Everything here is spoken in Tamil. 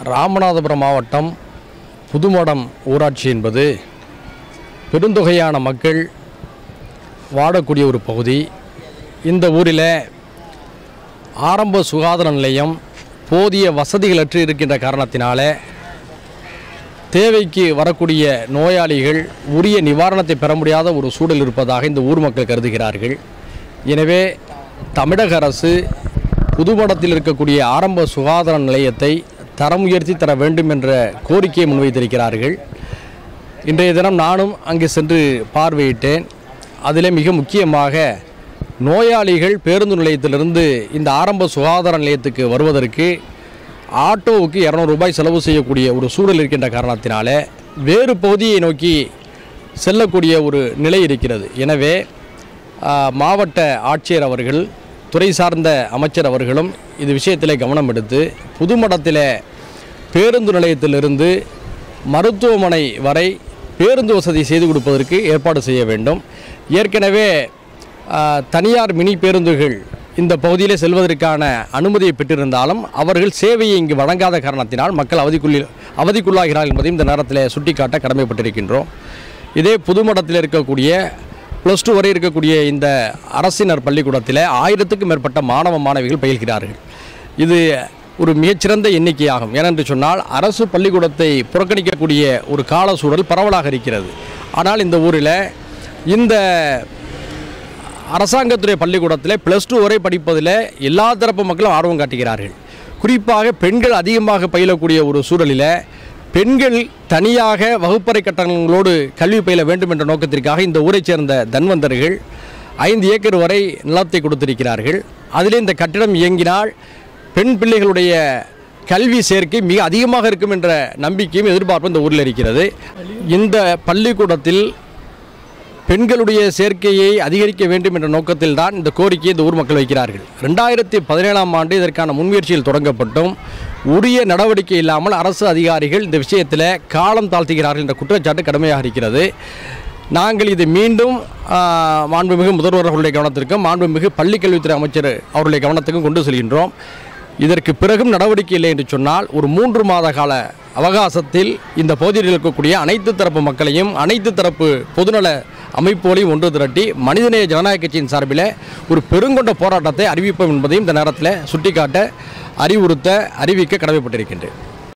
ராமநாதபுரம் மாவட்டம் புதுமடம் ஊராட்சி என்பது பெருந்தொகையான மக்கள் வாழக்கூடிய ஒரு பகுதி இந்த ஊரில் ஆரம்ப சுகாதார நிலையம் போதிய வசதிகளற்று இருக்கின்ற காரணத்தினால தேவைக்கு வரக்கூடிய நோயாளிகள் உரிய நிவாரணத்தை பெற முடியாத ஒரு சூழல் இருப்பதாக இந்த ஊர் மக்கள் கருதுகிறார்கள் எனவே தமிழக அரசு புதுமடத்தில் இருக்கக்கூடிய ஆரம்ப சுகாதார நிலையத்தை தரம் உயர்த்தி தர வேண்டும் என்ற கோரிக்கையை முன்வைத்திருக்கிறார்கள் இன்றைய தினம் நானும் அங்கு சென்று பார்வையிட்டேன் அதிலே மிக முக்கியமாக நோயாளிகள் பேருந்து நிலையத்திலிருந்து இந்த ஆரம்ப சுகாதார நிலையத்துக்கு வருவதற்கு ஆட்டோவுக்கு இரநூறு ரூபாய் செலவு செய்யக்கூடிய ஒரு சூழல் இருக்கின்ற காரணத்தினால வேறு பகுதியை நோக்கி செல்லக்கூடிய ஒரு நிலை இருக்கிறது எனவே ஆ, மாவட்ட ஆட்சியர் அவர்கள் துறை சார்ந்த அமைச்சர் அவர்களும் இது விஷயத்திலே கவனம் எடுத்து புதுமடத்தில் பேருந்து நிலையத்திலிருந்து மருத்துவமனை வரை பேருந்து வசதி செய்து கொடுப்பதற்கு ஏற்பாடு செய்ய வேண்டும் ஏற்கனவே ஆ, தனியார் மினி பேருந்துகள் இந்த பகுதியிலே செல்வதற்கான அனுமதியை பெற்றிருந்தாலும் அவர்கள் சேவையை இங்கு வழங்காத காரணத்தினால் மக்கள் அவதிக்குள்ளி அவதிக்குள்ளாகிறார்கள் என்பதையும் இந்த நேரத்தில் சுட்டிக்காட்ட கடமைப்பட்டிருக்கின்றோம் இதே புதுமடத்தில் இருக்கக்கூடிய ப்ளஸ் டூ வரை இருக்கக்கூடிய இந்த அரசினர் பள்ளிக்கூடத்தில் ஆயிரத்துக்கும் மேற்பட்ட மாணவ மாணவிகள் பயில்கிறார்கள் இது ஒரு மிகச்சிறந்த எண்ணிக்கையாகும் ஏனென்று சொன்னால் அரசு பள்ளிக்கூடத்தை புறக்கணிக்கக்கூடிய ஒரு கால சூழல் பரவலாக இருக்கிறது ஆனால் இந்த ஊரில் இந்த அரசாங்கத்துறை பள்ளிக்கூடத்தில் ப்ளஸ் டூ வரை படிப்பதில் எல்லா தரப்பு மக்களும் ஆர்வம் காட்டுகிறார்கள் குறிப்பாக பெண்கள் அதிகமாக பயிலக்கூடிய ஒரு சூழலில் பெண்கள் தனியாக வகுப்பறை கட்டணங்களோடு கல்வி பயில வேண்டும் என்ற நோக்கத்திற்காக இந்த ஊரைச் சேர்ந்த தன்வந்தர்கள் ஐந்து ஏக்கர் வரை நிலத்தை கொடுத்திருக்கிறார்கள் அதிலே இந்த கட்டிடம் இயங்கினால் பெண் பிள்ளைகளுடைய கல்வி சேர்க்கை மிக அதிகமாக இருக்கும் என்ற நம்பிக்கையும் எதிர்பார்ப்பும் இந்த ஊரில் இருக்கிறது இந்த பள்ளிக்கூடத்தில் பெண்களுடைய சேர்க்கையை அதிகரிக்க வேண்டும் என்ற நோக்கத்தில் தான் இந்த கோரிக்கையை இந்த ஊர் மக்கள் வைக்கிறார்கள் ரெண்டாயிரத்தி பதினேழாம் ஆண்டு இதற்கான முன்முயற்சியில் தொடங்கப்பட்டும் உரிய நடவடிக்கை இல்லாமல் அரசு அதிகாரிகள் இந்த விஷயத்தில் காலம் தாழ்த்துகிறார்கள் என்ற குற்றச்சாட்டு கடுமையாக இருக்கிறது நாங்கள் இது மீண்டும் ஆ, மாண்புமிகு முதல்வர் அவர்களுடைய கவனத்திற்கும் மாண்புமிகு பள்ளிக்கல்வித்துறை அமைச்சர் அவருடைய கவனத்துக்கும் கொண்டு செல்கின்றோம் இதற்கு பிறகும் நடவடிக்கை இல்லை என்று சொன்னால் ஒரு மூன்று மாத கால அவகாசத்தில் இந்த பகுதியில் இருக்கக்கூடிய அனைத்து தரப்பு மக்களையும் அனைத்து தரப்பு பொதுநல அமைப்புகளையும் ஒன்று திரட்டி மனிதநேய ஜனநாயக கட்சியின் சார்பில் ஒரு பெருங்கொண்ட போராட்டத்தை அறிவிப்போம் என்பதையும் இந்த நேரத்தில் சுட்டிக்காட்ட அறிவுறுத்த அறிவிக்க கடமைப்பட்டிருக்கின்றேன்